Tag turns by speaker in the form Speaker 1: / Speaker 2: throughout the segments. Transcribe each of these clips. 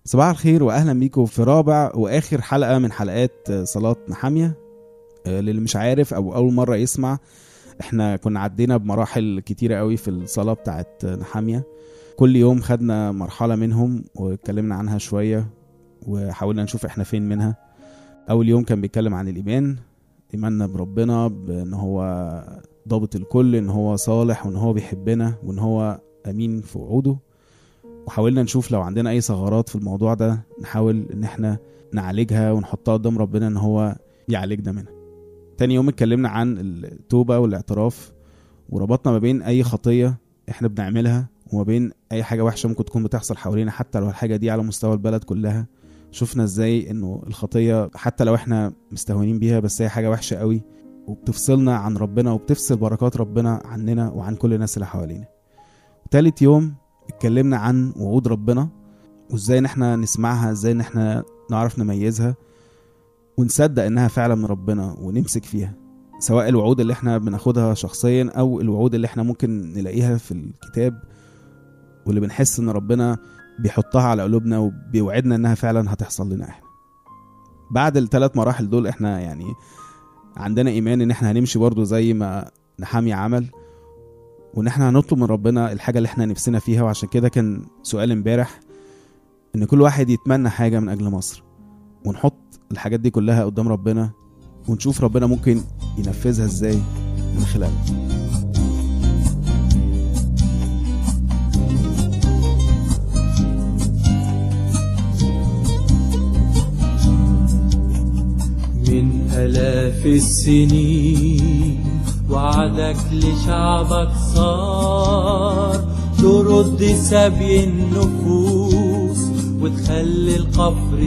Speaker 1: صباح الخير واهلا بيكم في رابع واخر حلقه من حلقات صلاه نحاميه آه، للي مش عارف او اول مره يسمع احنا كنا عدينا بمراحل كتيره قوي في الصلاه بتاعت نحاميه كل يوم خدنا مرحله منهم واتكلمنا عنها شويه وحاولنا نشوف احنا فين منها اول يوم كان بيتكلم عن الايمان ايماننا بربنا بان هو ضابط الكل ان هو صالح وان هو بيحبنا وان هو امين في وعوده وحاولنا نشوف لو عندنا اي ثغرات في الموضوع ده نحاول ان احنا نعالجها ونحطها قدام ربنا ان هو يعالجنا منها تاني يوم اتكلمنا عن التوبة والاعتراف وربطنا ما بين اي خطية احنا بنعملها وما بين اي حاجة وحشة ممكن تكون بتحصل حوالينا حتى لو الحاجة دي على مستوى البلد كلها شفنا ازاي انه الخطية حتى لو احنا مستهونين بيها بس هي حاجة وحشة قوي وبتفصلنا عن ربنا وبتفصل بركات ربنا عننا وعن كل الناس اللي حوالينا تالت يوم اتكلمنا عن وعود ربنا وازاي ان احنا نسمعها ازاي ان احنا نعرف نميزها ونصدق انها فعلا من ربنا ونمسك فيها سواء الوعود اللي احنا بناخدها شخصيا او الوعود اللي احنا ممكن نلاقيها في الكتاب واللي بنحس ان ربنا بيحطها على قلوبنا وبيوعدنا انها فعلا هتحصل لنا احنا بعد الثلاث مراحل دول احنا يعني عندنا ايمان ان احنا هنمشي برضو زي ما نحامي عمل وان احنا هنطلب من ربنا الحاجه اللي احنا نفسنا فيها وعشان كده كان سؤال امبارح ان كل واحد يتمنى حاجه من اجل مصر ونحط الحاجات دي كلها قدام ربنا ونشوف ربنا ممكن ينفذها ازاي من خلالها
Speaker 2: من آلاف السنين وعدك لشعبك صار ترد سبي النفوس وتخلي القفر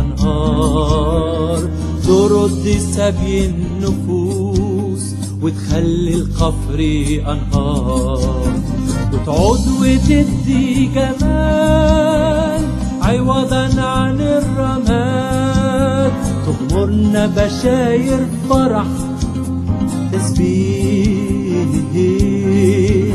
Speaker 2: أنهار ترد سبي النفوس وتخلي القفر أنهار وتعود وتدي جمال عوضا عن الرماد تغمرنا بشاير فرح تسبيح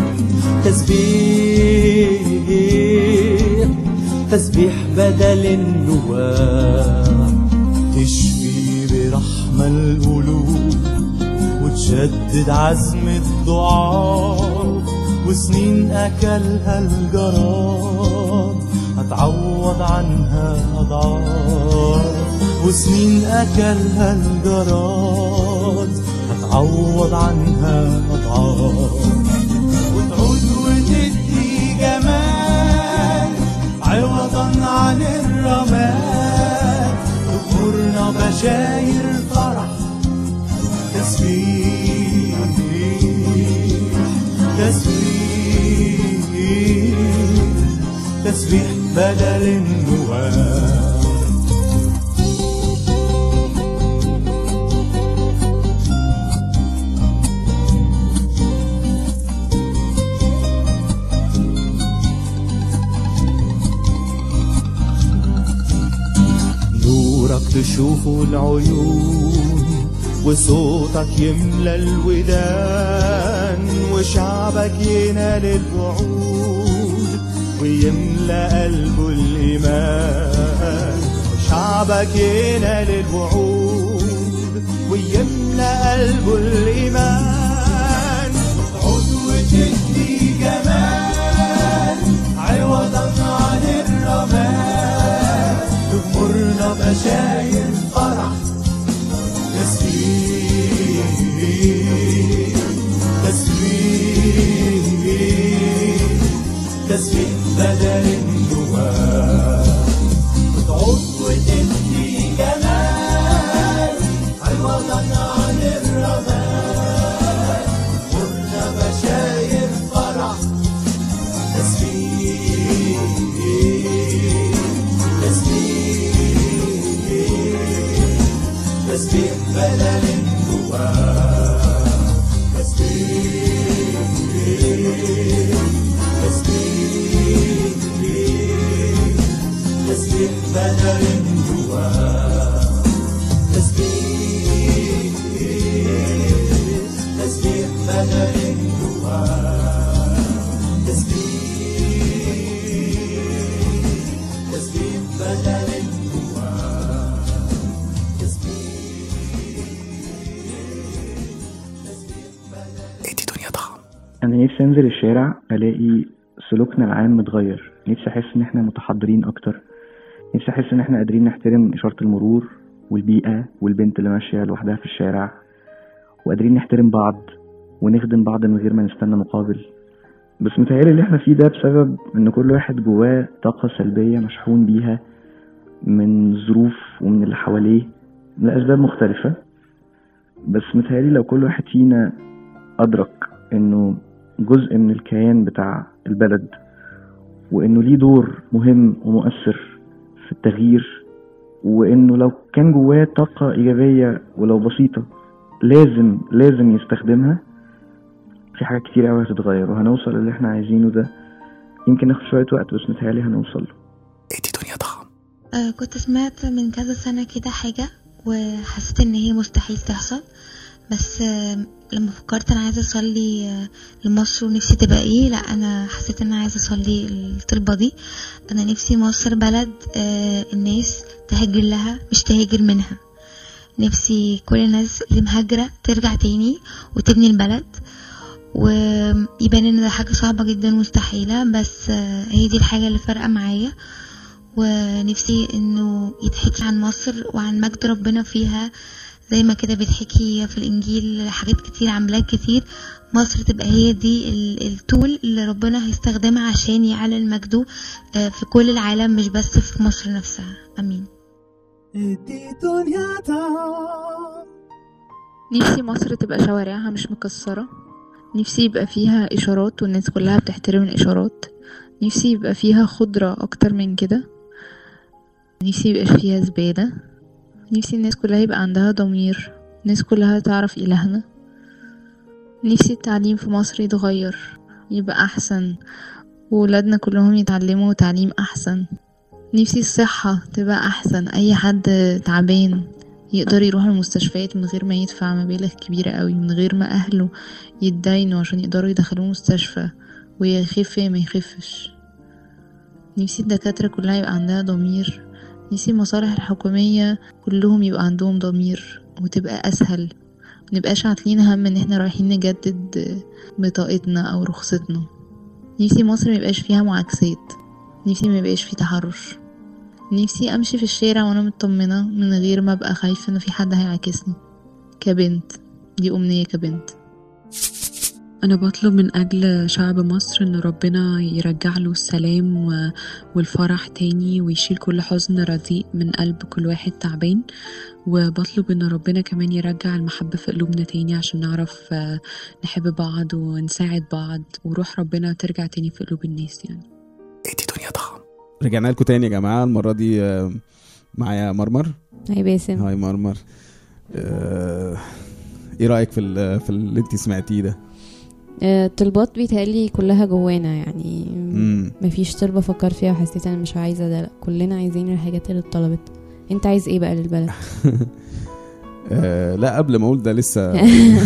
Speaker 2: تسبيح تسبيح بدل النواح
Speaker 3: تشفي برحمة القلوب وتشدد عزم الضعاف وسنين أكلها الجراد هتعوض عنها أضعاف وسنين أكلها الجراد هتعوض عنها أضعاف وتعود وتدي جمال عوضا عن الرماد تغمرنا بشاير فرح تسبيح تسبيح تسبيح بدل النواه نورك تشوفه العيون وصوتك يملى الودان وشعبك ينال الوعود ويملى قلبه الإيمان وشعبك ينال الوعود ويملى قلبه الإيمان تعود وتدي جمال عوضا عن الرماد تغمرنا بشاير فرح تسبيح تسبيح تسبيح بدل النواه وتعود وتدي جمال عوضا عن الرماد تغمرنا بشاير فرح تسبيح تسبيح تسبيح بدل النواه تسبيح تسبيح تسبيح بدل النواه تسبيح تسبيح بدل النواه تسبيح تسبيح بدل النواه
Speaker 4: ادي دنيا طعم
Speaker 5: انا نفسي انزل الشارع الاقي سلوكنا العام متغير نفسي احس ان احنا متحضرين اكتر نفسي احس ان احنا قادرين نحترم اشارة المرور والبيئة والبنت اللي ماشية لوحدها في الشارع وقادرين نحترم بعض ونخدم بعض من غير ما نستنى مقابل بس متهيألي اللي احنا فيه ده بسبب ان كل واحد جواه طاقة سلبية مشحون بيها من ظروف ومن اللي حواليه لأسباب مختلفة بس متهيألي لو كل واحد فينا أدرك إنه جزء من الكيان بتاع البلد وإنه ليه دور مهم ومؤثر في التغيير وإنه لو كان جواه طاقة إيجابية ولو بسيطة لازم لازم يستخدمها في حاجات كتير أوي هتتغير وهنوصل اللي احنا عايزينه ده يمكن ناخد شوية وقت بس متهيألي هنوصل له
Speaker 4: ادي دنيا طعم
Speaker 6: آه، كنت سمعت من كذا سنة كده حاجة وحسيت ان هي مستحيل تحصل بس آه، لما فكرت انا عايزة اصلي آه، لمصر ونفسي تبقى ايه لا انا حسيت ان انا عايزة اصلي الطلبة دي انا نفسي مصر بلد آه، الناس تهاجر لها مش تهاجر منها نفسي كل الناس اللي مهاجرة ترجع تاني وتبني البلد ويبان ان ده حاجة صعبة جدا مستحيلة بس آه، هي دي الحاجة اللي فارقة معايا ونفسي انه يتحكي عن مصر وعن مجد ربنا فيها زي ما كده بيتحكي في الانجيل حاجات كتير عملات كتير مصر تبقى هي دي ال- التول اللي ربنا هيستخدمها عشان يعلن مجده آه، في كل العالم مش بس في مصر نفسها امين
Speaker 3: ادي دنيا طعم
Speaker 7: نفسي مصر تبقى شوارعها مش مكسرة نفسي يبقى فيها إشارات والناس كلها بتحترم الإشارات نفسي يبقى فيها خضرة أكتر من كده نفسي يبقى فيها زبالة نفسي الناس كلها يبقى عندها ضمير الناس كلها تعرف إلهنا نفسي التعليم في مصر يتغير يبقى أحسن وولادنا كلهم يتعلموا تعليم أحسن نفسي الصحة تبقى أحسن أي حد تعبان يقدر يروح المستشفيات من غير ما يدفع مبالغ كبيرة قوي من غير ما أهله يتداينوا عشان يقدروا يدخلوه مستشفى ويخف يا ما يخفش نفسي الدكاترة كلها يبقى عندها ضمير نفسي المصالح الحكومية كلهم يبقى عندهم ضمير وتبقى أسهل منبقاش عاتلين هم ان احنا رايحين نجدد بطاقتنا او رخصتنا نفسي مصر ميبقاش فيها معاكسات نفسي ميبقاش فيه تحرش نفسي امشي في الشارع وانا مطمنة من غير ما ابقى خايفة ان في حد هيعاكسني كبنت دي امنية كبنت
Speaker 8: أنا بطلب من أجل شعب مصر إن ربنا يرجع له السلام و- والفرح تاني ويشيل كل حزن رديء من قلب كل واحد تعبان وبطلب إن ربنا كمان يرجع المحبة في قلوبنا تاني عشان نعرف آه، نحب بعض ونساعد بعض وروح ربنا ترجع تاني في قلوب الناس يعني
Speaker 4: ادي دنيا طعم
Speaker 1: رجعنا لكم تاني يا جماعه المره دي آه، معايا مرمر
Speaker 9: هاي باسم
Speaker 1: هاي مرمر آه، ايه رايك في ال- في اللي انت سمعتيه ده
Speaker 9: آه، الطلبات بيتهيألي كلها جوانا يعني
Speaker 1: امم
Speaker 9: مفيش طلبة فكرت فيها وحسيت انا مش عايزة ده لا كلنا عايزين الحاجات اللي اتطلبت انت عايز ايه بقى للبلد
Speaker 1: آه، لا قبل ما اقول ده لسه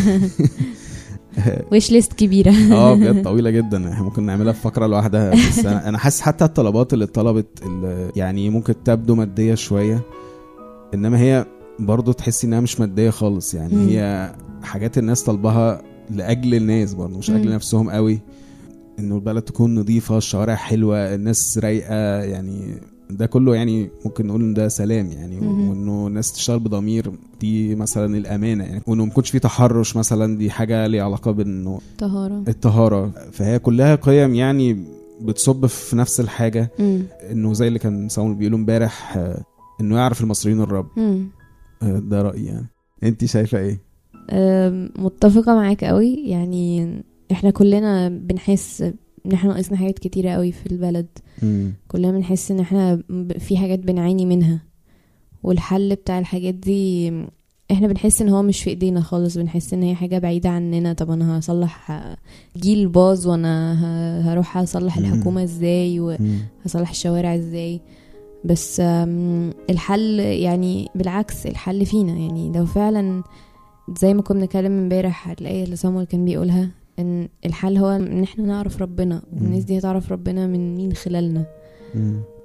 Speaker 9: ويش ليست كبيرة
Speaker 1: اه بجد طويله جدا احنا ممكن نعملها في فقره لوحدها بس انا أنا حاسس حتى الطلبات اللي اتطلبت اللي يعني ممكن تبدو ماديه شويه انما هي برضه تحسي انها مش ماديه خالص يعني
Speaker 9: مم.
Speaker 1: هي حاجات الناس طالباها لاجل الناس برضه مش اجل
Speaker 9: مم.
Speaker 1: نفسهم قوي انه البلد تكون نظيفه الشوارع حلوه الناس رايقه يعني ده كله يعني ممكن نقول ان ده سلام يعني
Speaker 9: مهم.
Speaker 1: وانه الناس تشتغل بضمير دي مثلا الامانه يعني وانه ما يكونش في تحرش مثلا دي حاجه ليها علاقه بانه
Speaker 9: طهارة
Speaker 1: الطهارة فهي كلها قيم يعني بتصب في نفس الحاجة
Speaker 9: مم.
Speaker 1: انه زي اللي كان صامول بيقولوا امبارح آه، انه يعرف المصريين الرب
Speaker 9: مم.
Speaker 1: آه، ده رأيي يعني انت شايفة ايه؟
Speaker 9: آم، متفقة معاك قوي يعني احنا كلنا بنحس ان احنا ناقصنا حاجات كتيرة قوي في البلد كلنا بنحس ان احنا ب- في حاجات بنعاني منها والحل بتاع الحاجات دي احنا بنحس ان هو مش في ايدينا خالص بنحس ان هي حاجة بعيدة عننا طب انا هصلح جيل باظ وانا ه- هروح اصلح
Speaker 1: مم.
Speaker 9: الحكومة ازاي و...
Speaker 1: مم.
Speaker 9: هصلح الشوارع ازاي بس آم، الحل يعني بالعكس الحل فينا يعني لو فعلا زي ما كنا بنتكلم امبارح الآية اللي صامويل كان بيقولها ان الحل هو ان احنا نعرف ربنا والناس دي هتعرف ربنا من مين خلالنا
Speaker 1: مم.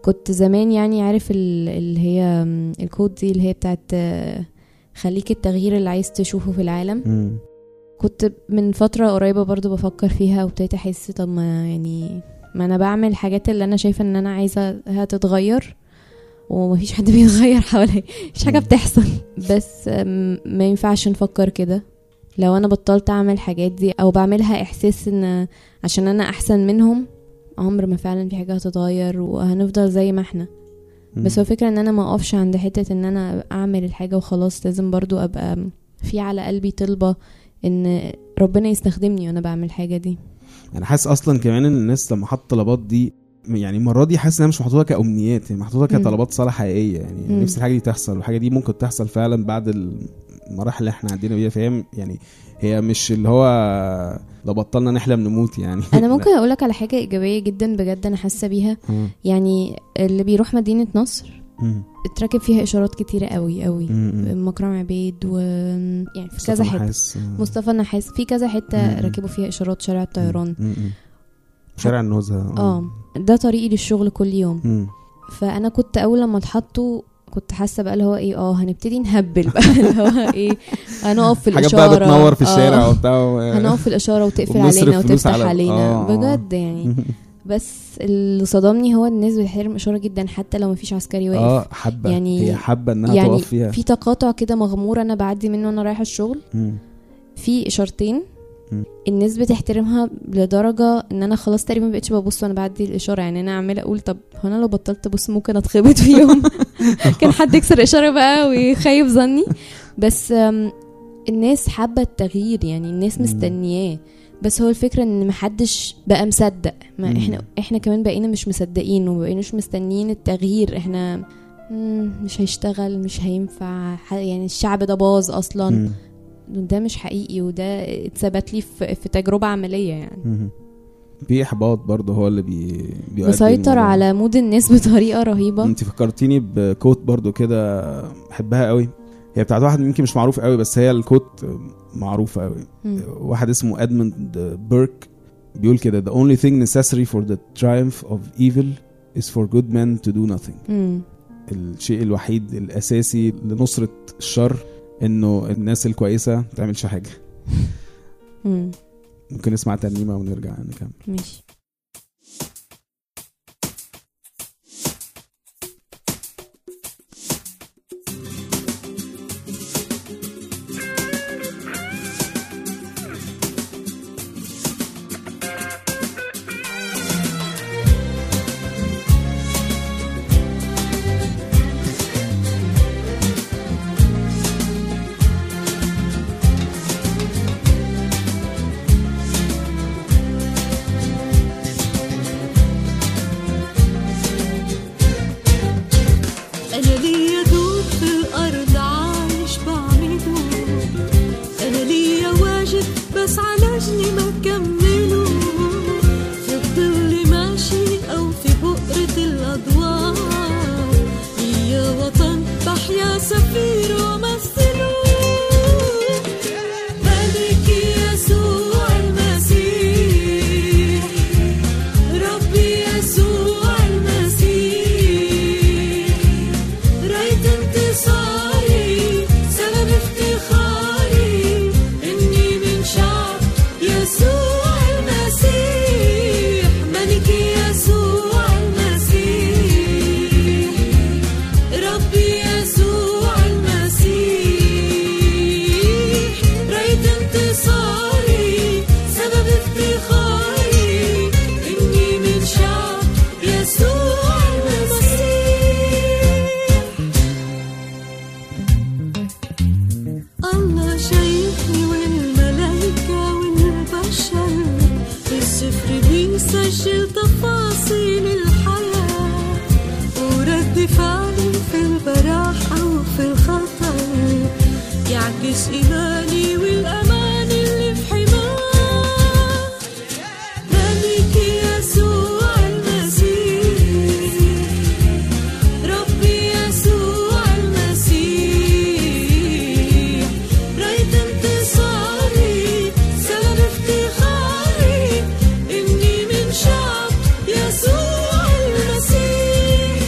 Speaker 9: كنت زمان يعني عارف ال- اللي هي م، الكود دي اللي هي بتاعت آه، خليك التغيير اللي عايز تشوفه في العالم
Speaker 1: مم.
Speaker 9: كنت من فترة قريبة برضو بفكر فيها وابتديت احس طب ما يعني ما انا بعمل الحاجات اللي انا شايفة ان انا عايزاها تتغير ومفيش حد بيتغير حواليا مفيش حاجة
Speaker 1: مم.
Speaker 9: بتحصل بس أم، ما ينفعش نفكر كده لو انا بطلت اعمل الحاجات دي او بعملها احساس ان عشان انا احسن منهم عمر ما فعلا في حاجة هتتغير وهنفضل زي ما احنا بس هو فكرة ان انا ما اقفش عند حتة ان انا اعمل الحاجة وخلاص لازم برضو ابقى في على قلبي طلبة ان ربنا يستخدمني وانا بعمل الحاجة دي
Speaker 1: انا حاسس اصلا كمان ان الناس لما حط طلبات دي يعني المره دي حاسس انها مش محطوطه كامنيات هي محطوطه
Speaker 9: مم.
Speaker 1: كطلبات صالح حقيقيه يعني
Speaker 9: مم.
Speaker 1: نفس الحاجه دي تحصل والحاجه دي ممكن تحصل فعلا بعد المراحل اللي احنا عدينا بيها فاهم يعني هي مش اللي هو لو بطلنا نحلم نموت يعني
Speaker 9: انا ممكن اقولك على حاجة ايجابية جدا بجد انا حاسة بيها
Speaker 1: مم.
Speaker 9: يعني اللي بيروح مدينة نصر
Speaker 1: مم.
Speaker 9: اتركب فيها اشارات كتيرة قوي قوي
Speaker 1: مم.
Speaker 9: مكرم عبيد و يعني في
Speaker 1: مصطفى
Speaker 9: كذا حتة
Speaker 1: نحاس.
Speaker 9: مصطفى النحاس في كذا حتة
Speaker 1: مم.
Speaker 9: ركبوا فيها اشارات شارع الطيران
Speaker 1: مم. مم. شارع النزهه
Speaker 9: اه ده طريقي للشغل كل يوم
Speaker 1: مم.
Speaker 9: فانا كنت اول لما اتحطوا كنت حاسه بقى اللي هو ايه اه هنبتدي نهبل بقى اللي هو ايه هنقف في
Speaker 1: حاجات
Speaker 9: الاشاره
Speaker 1: بقى بتنور في الشارع
Speaker 9: آه.
Speaker 1: وبتاع و...
Speaker 9: هنقف في الاشاره وتقفل
Speaker 1: وبنصرف
Speaker 9: علينا
Speaker 1: فلوس
Speaker 9: وتفتح
Speaker 1: على-
Speaker 9: علينا
Speaker 1: آه، آه.
Speaker 9: بجد يعني بس اللي صدمني هو الناس بتحترم اشاره جدا حتى لو مفيش عسكري واقف
Speaker 1: اه حبه
Speaker 9: يعني-
Speaker 1: هي حبه انها
Speaker 9: يعني
Speaker 1: تقف فيها
Speaker 9: في تقاطع كده مغمور انا بعدي منه وانا رايحه الشغل
Speaker 1: مم.
Speaker 9: في اشارتين
Speaker 1: مم.
Speaker 9: الناس بتحترمها لدرجه ان انا خلاص تقريبا مبقتش ببص وانا بعدي الاشاره يعني انا عماله اقول طب هو انا لو بطلت ابص ممكن اتخبط في يوم كان حد يكسر اشاره بقى ويخيب ظني بس أم، الناس حابه التغيير يعني الناس
Speaker 1: مم.
Speaker 9: مستنياه بس هو الفكره ان محدش بقى مصدق ما
Speaker 1: مم.
Speaker 9: احنا احنا كمان بقينا مش مصدقين ومبقيناش مستنيين التغيير احنا مم، مش هيشتغل مش هينفع ح- يعني الشعب ده باظ اصلا
Speaker 1: مم.
Speaker 9: ده مش حقيقي وده اتثبت لي في, في تجربة عملية يعني
Speaker 1: مم. في احباط برضه هو اللي بي بيؤدي
Speaker 9: مسيطر
Speaker 1: الموضوع.
Speaker 9: على مود الناس بطريقة رهيبة
Speaker 1: انت فكرتيني بكوت برضو كده بحبها قوي هي بتاعت واحد يمكن مش معروف قوي بس هي الكوت معروفة قوي
Speaker 9: مم.
Speaker 1: واحد اسمه ادموند بيرك بيقول كده the only thing necessary for the triumph of evil is for good men to do nothing
Speaker 9: مم.
Speaker 1: الشيء الوحيد الاساسي لنصرة الشر انه الناس الكويسة ما تعملش حاجة
Speaker 9: مم.
Speaker 1: ممكن نسمع ترنيمة ونرجع نكمل
Speaker 9: ماشي
Speaker 10: أنا ليا دور في الأرض عايش بعمله أنا ليا واجب بس على جني ما كمله في الظل ماشي أو في بؤرة الأضواء ليا وطن بحيا سفير ومثله ملك يسوع المسيح ربي يسوع المسيح راية انتصاري سبب افتخاري اني من شعب يسوع المسيح ملك يسوع المسيح ربي يسوع المسيح راية انتصاري سبب افتخاري اني من شعب يسوع المسيح الله شايفني والملايكة والبشر في السفر بيسجل تفاصيل الحياة ورد فعلي في البراحة وفي الخطر يعكس إيماني والأمان اللي في حماه ملك يسوع المسيح ربي يسوع المسيح راية انتصاري سبب افتخاري اني من شعب يسوع المسيح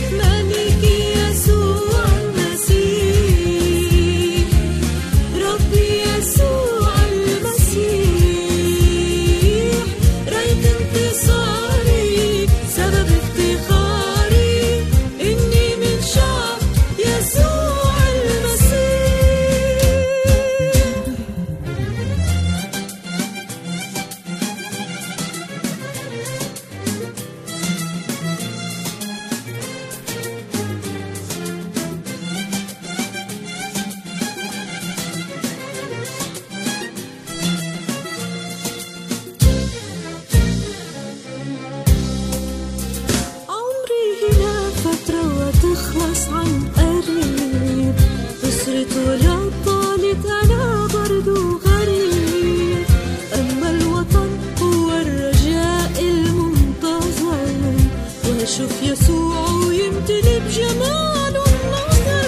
Speaker 10: قريب أسرة ولاد طالت أنا برضو غريب أما الوطن هو الرجاء المنتظر وأشوف يسوع ويمتلي بجماله النظر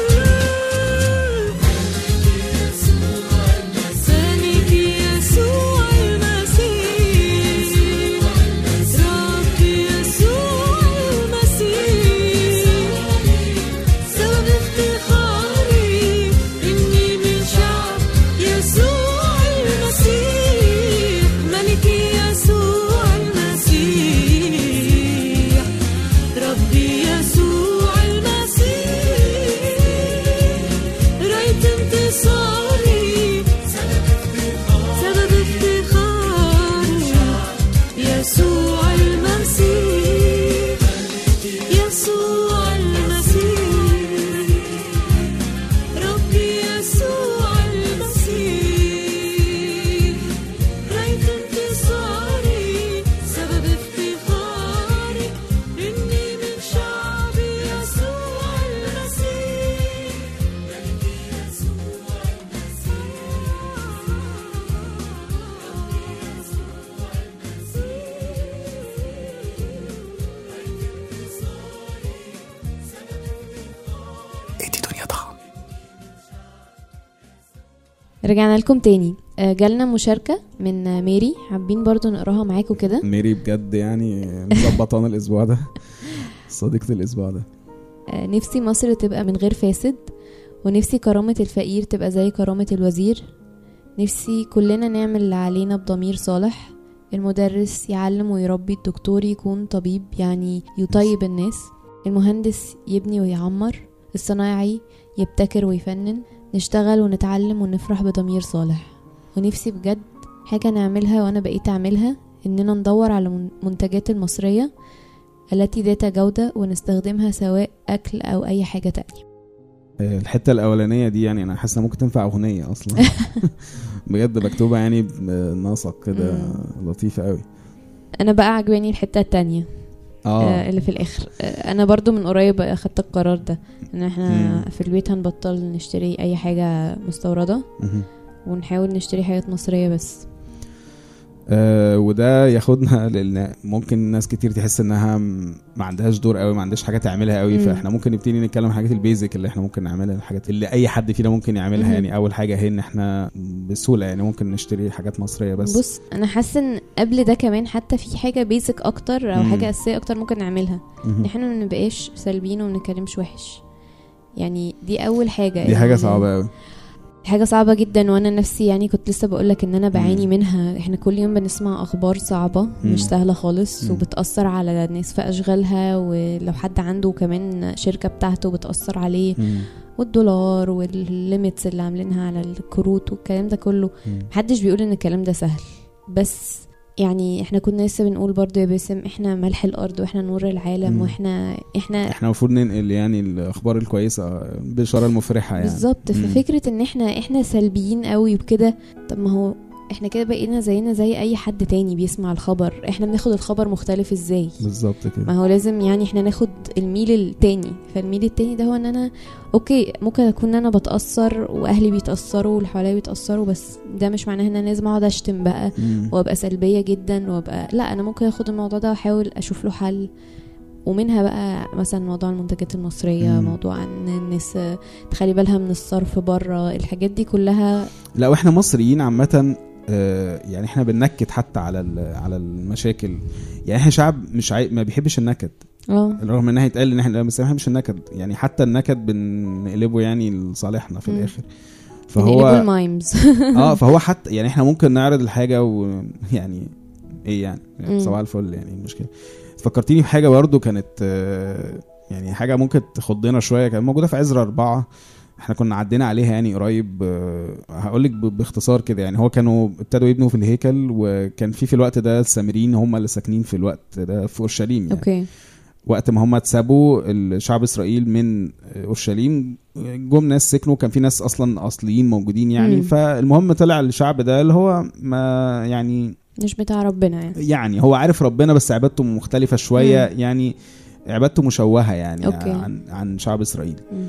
Speaker 10: سالك يسوع المسيح ربي يسوع المسيح سبب افتخاري إني من شعب يسوع المسيح ملكي يسوع المسيح ربي يسوع المسيح راية انتصاري سبب افتخاري يسوع المسيح يسوع المسيح ربي يسوع المسيح راية انتصاري سبب افتخاري إني من شعب يسوع المسيح ملكي يسوع
Speaker 4: ادي دنيا ضخم
Speaker 9: رجعنا لكم تاني آه، جالنا مشاركة من آه، ميري حابين برضو نقراها معاكم كده
Speaker 1: ميري بجد يعني مظبطانا الاسبوع ده صديقة الاسبوع ده
Speaker 9: آه، نفسي مصر تبقى من غير فاسد ونفسي كرامة الفقير تبقى زي كرامة الوزير نفسي كلنا نعمل اللي علينا بضمير صالح المدرس يعلم ويربي الدكتور يكون طبيب يعني يطيب الناس المهندس يبني ويعمر الصنايعي يبتكر ويفنن نشتغل ونتعلم ونفرح بضمير صالح ونفسي بجد حاجة نعملها وأنا بقيت أعملها إننا ندور على من- منتجات المصرية التي ذات جودة ونستخدمها سواء أكل أو أي حاجة تانية
Speaker 1: آه، الحته الاولانيه دي يعني انا حاسس انها ممكن تنفع اغنيه اصلا بجد مكتوبه يعني بنسق كده لطيفه قوي
Speaker 9: أنا بقى عجباني الحتة التانية
Speaker 1: اه
Speaker 9: آه اللي في الآخر آه أنا برضو من قريب أخدت القرار ده إن احنا
Speaker 1: مم.
Speaker 9: في البيت هنبطل نشتري أي حاجة مستوردة
Speaker 1: مهم.
Speaker 9: ونحاول نشتري حاجات مصرية بس
Speaker 1: آه وده ياخدنا لان ممكن ناس كتير تحس انها م- ما عندهاش دور قوي ما عندهاش حاجه تعملها قوي
Speaker 9: مم.
Speaker 1: فاحنا ممكن نبتدي نتكلم عن الحاجات البيزك اللي احنا ممكن نعملها الحاجات اللي اي حد فينا ممكن يعملها
Speaker 9: مهم.
Speaker 1: يعني اول حاجه هي ان احنا بسهوله يعني ممكن نشتري حاجات مصريه بس
Speaker 9: بص أنا حاسة إن قبل ده كمان حتى في حاجة بيزك أكتر أو
Speaker 1: مم.
Speaker 9: حاجة أساسية أكتر ممكن نعملها
Speaker 1: مهم.
Speaker 9: إن احنا ما نبقاش سلبيين وما نتكلمش وحش يعني دي أول حاجة
Speaker 1: دي حاجه
Speaker 9: إن-
Speaker 1: صعبه قوي
Speaker 9: حاجة صعبة جدا وانا نفسي يعني كنت لسه بقولك ان انا بعاني
Speaker 1: مم.
Speaker 9: منها احنا كل يوم بنسمع اخبار صعبة
Speaker 1: مم.
Speaker 9: مش سهلة خالص
Speaker 1: مم.
Speaker 9: وبتأثر على الناس في اشغالها ولو حد عنده كمان شركة بتاعته بتأثر عليه
Speaker 1: مم.
Speaker 9: والدولار والليميتس اللي عاملينها على الكروت والكلام ده كله
Speaker 1: مم.
Speaker 9: محدش بيقول ان الكلام ده سهل بس يعني احنا كنا لسه بنقول برضو يا باسم احنا ملح الارض واحنا نور العالم
Speaker 1: مم.
Speaker 9: واحنا احنا
Speaker 1: احنا المفروض ننقل يعني الاخبار الكويسه بالاشاره المفرحه يعني
Speaker 9: بالظبط
Speaker 1: مم.
Speaker 9: ففكره ان احنا احنا سلبيين قوي وكده طب ما هو احنا كده بقينا زينا زي اي حد تاني بيسمع الخبر احنا بناخد الخبر مختلف ازاي
Speaker 1: بالظبط
Speaker 9: ما
Speaker 1: كده
Speaker 9: هو لازم يعني احنا ناخد الميل التاني فالميل التاني ده هو ان انا اوكي ممكن اكون انا بتاثر واهلي بيتاثروا واللي حواليا بيتاثروا بس ده مش معناه ان انا لازم اقعد اشتم بقى
Speaker 1: مم.
Speaker 9: وابقى سلبيه جدا وابقى لا انا ممكن اخد الموضوع ده واحاول اشوف له حل ومنها بقى مثلا موضوع المنتجات المصريه
Speaker 1: مم.
Speaker 9: موضوع ان الناس تخلي بالها من الصرف بره الحاجات دي كلها
Speaker 1: لا واحنا مصريين عامة آه، يعني احنا بننكد حتى على ال- على المشاكل يعني احنا شعب مش عاي... ما بيحبش النكد
Speaker 9: اه
Speaker 1: رغم انها يتقال ان احنا بس ما بنحبش النكد يعني حتى النكد بنقلبه يعني لصالحنا في
Speaker 9: مم.
Speaker 1: الاخر
Speaker 9: نقلبوا
Speaker 1: فهو
Speaker 9: المايمز
Speaker 1: اه فهو حتى يعني احنا ممكن نعرض الحاجة ويعني ايه يعني, يعني
Speaker 9: مم.
Speaker 1: صباح الفل يعني المشكلة فكرتيني بحاجة برضو كانت آه، يعني حاجة ممكن تخضنا شوية كانت موجودة في عزرا أربعة احنا كنا عدينا عليها يعني قريب هقول لك باختصار كده يعني هو كانوا ابتدوا يبنوا في الهيكل وكان في في الوقت ده السامريين هم اللي ساكنين في الوقت ده في اورشليم يعني
Speaker 9: اوكي
Speaker 1: وقت ما هم اتسابوا الشعب اسرائيل من اورشليم جم ناس سكنوا كان في ناس اصلا اصليين موجودين يعني
Speaker 9: مم.
Speaker 1: فالمهم طلع الشعب ده اللي هو ما يعني
Speaker 9: مش بتاع ربنا يعني
Speaker 1: يعني هو عارف ربنا بس عبادته مختلفة شوية
Speaker 9: مم.
Speaker 1: يعني عبادته مشوهه يعني
Speaker 9: أوكي.
Speaker 1: عن عن شعب اسرائيل
Speaker 9: مم.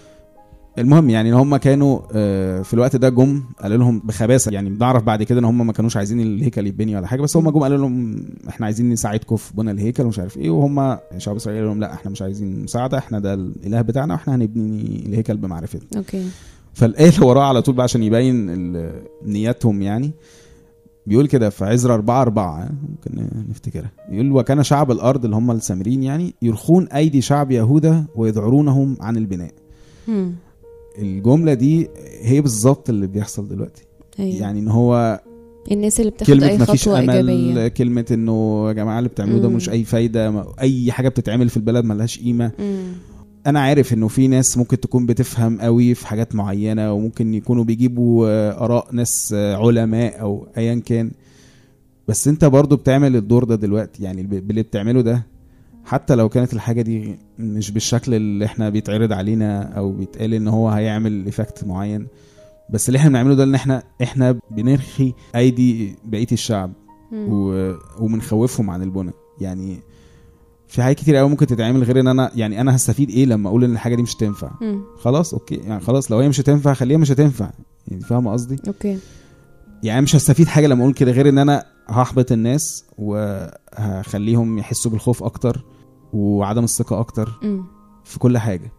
Speaker 1: المهم يعني ان هم كانوا آه، في الوقت ده جم قالوا لهم بخباثه يعني بنعرف بعد كده ان هم ما كانوش عايزين الهيكل يتبني ولا حاجه بس هم جم قالوا لهم احنا عايزين نساعدكم في بناء الهيكل ومش عارف ايه وهم شعب اسرائيل قالوا لهم لا احنا مش عايزين مساعده احنا ده الاله بتاعنا واحنا هنبني الهيكل بمعرفتنا
Speaker 9: اوكي
Speaker 1: فالايه اللي وراها على طول بقى عشان يبين ال- نياتهم يعني بيقول كده في عزرا أربعة أربعة ها، ممكن نفتكرها يقول وكان شعب الأرض اللي هم السامريين يعني يرخون أيدي شعب يهوذا ويذعرونهم عن البناء
Speaker 9: مم.
Speaker 1: الجملة دي هي بالظبط اللي بيحصل دلوقتي
Speaker 9: أيوة.
Speaker 1: يعني ان هو
Speaker 9: الناس اللي بتاخد
Speaker 1: كلمة
Speaker 9: اي
Speaker 1: مفيش
Speaker 9: خطوه
Speaker 1: امل
Speaker 9: ايجابيه
Speaker 1: كلمة انه يا جماعة اللي بتعملوه ده
Speaker 9: مم.
Speaker 1: مش اي فايدة ما- اي حاجة بتتعمل في البلد ملهاش قيمة
Speaker 9: مم.
Speaker 1: انا عارف انه في ناس ممكن تكون بتفهم قوي في حاجات معينة وممكن يكونوا بيجيبوا آه، اراء ناس آه، علماء او ايا كان بس انت برضو بتعمل الدور ده دلوقتي يعني ب- باللي بتعمله ده حتى لو كانت الحاجة دي مش بالشكل اللي احنا بيتعرض علينا او بيتقال ان هو هيعمل افكت معين بس اللي احنا بنعمله ده ان احنا احنا بنرخي ايدي بقية الشعب
Speaker 9: مم.
Speaker 1: و... وبنخوفهم عن البنى يعني في حاجات كتير قوي ممكن تتعمل غير ان انا يعني انا هستفيد ايه لما اقول ان الحاجه دي مش هتنفع
Speaker 9: مم.
Speaker 1: خلاص اوكي يعني خلاص لو هي مش هتنفع خليها مش هتنفع يعني فاهمه قصدي
Speaker 9: اوكي
Speaker 1: يعني مش هستفيد حاجه لما اقول كده غير ان انا هحبط الناس وهخليهم يحسوا بالخوف اكتر وعدم الثقه اكتر
Speaker 9: مم.
Speaker 1: في كل حاجه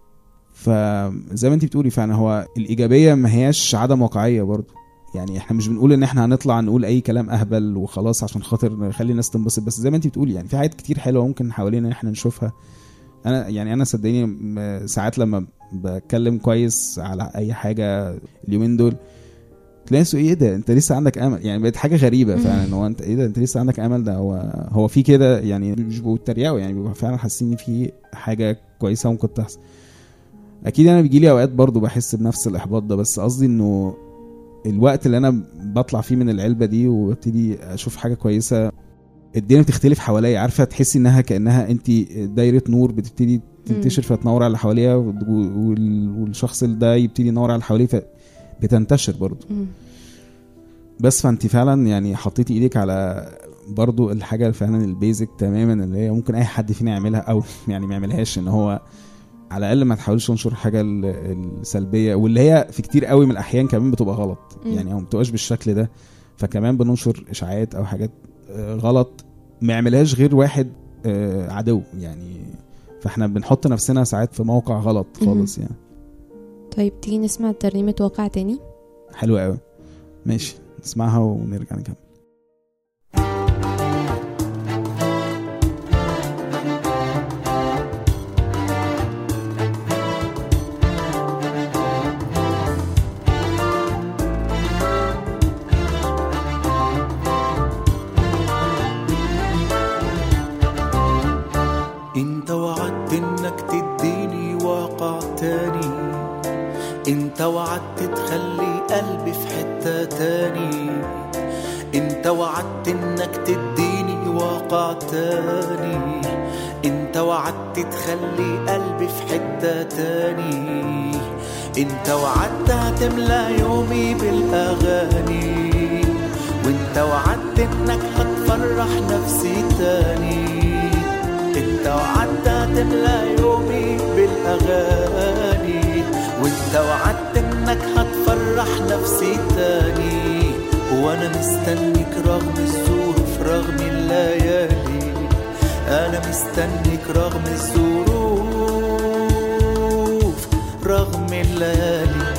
Speaker 1: فزي ما انت بتقولي فعلا هو الايجابيه ما هياش عدم واقعيه برضو يعني احنا مش بنقول ان احنا هنطلع نقول اي كلام اهبل وخلاص عشان خاطر نخلي الناس تنبسط بس زي ما انت بتقولي يعني في حاجات كتير حلوه ممكن حوالينا احنا نشوفها انا يعني انا صدقيني م- ساعات لما بتكلم كويس على اي حاجه اليومين دول تلاقي ناس ايه ده انت لسه عندك امل يعني بقت حاجه غريبه فعلا هو انت ايه ده انت لسه عندك امل ده هو هو في كده يعني مش بيتريقوا يعني بيبقوا فعلا حاسين ان في حاجه كويسه ممكن تحصل اكيد انا بيجي لي اوقات برضو بحس بنفس الاحباط ده بس قصدي انه الوقت اللي انا بطلع فيه من العلبه دي وابتدي اشوف حاجه كويسه الدنيا بتختلف حواليا عارفه تحسي انها كانها انت دايره نور بتبتدي تنتشر فتنور على اللي حواليها وال- والشخص اللي ده يبتدي ينور على اللي حواليه فبتنتشر برضو
Speaker 9: مم.
Speaker 1: بس فانت فعلا يعني حطيتي ايدك على برضو الحاجه فعلا البيزك تماما اللي هي ممكن اي حد فينا يعملها او يعني ما يعملهاش ان هو على الاقل ما تحاولش تنشر الحاجه ال- السلبيه واللي هي في كتير قوي من الاحيان كمان بتبقى غلط
Speaker 9: مم.
Speaker 1: يعني او ما بتبقاش بالشكل ده فكمان بننشر اشاعات او حاجات آه، غلط ما يعملهاش غير واحد آه، عدو يعني فاحنا بنحط نفسنا ساعات في موقع غلط خالص يعني
Speaker 9: طيب تيجي نسمع ترنيمه واقع تاني
Speaker 1: حلو قوي ماشي نسمعها ونرجع نكمل
Speaker 2: انت وعدت انك تديني واقع تاني انت وعدت تخلي قلبي في حتة تاني انت وعدت انك تديني واقع تاني انت وعدت تخلي قلبي في حتة تاني انت وعدت هتملى يومي بالاغاني وانت وعدت انك هتفرح نفسي تاني انت وعدت هتملى يومي بالاغاني وانت وعدت انك هتفرح نفسي تاني وانا مستنيك رغم الظروف رغم الليالي انا مستنيك رغم الظروف رغم الليالي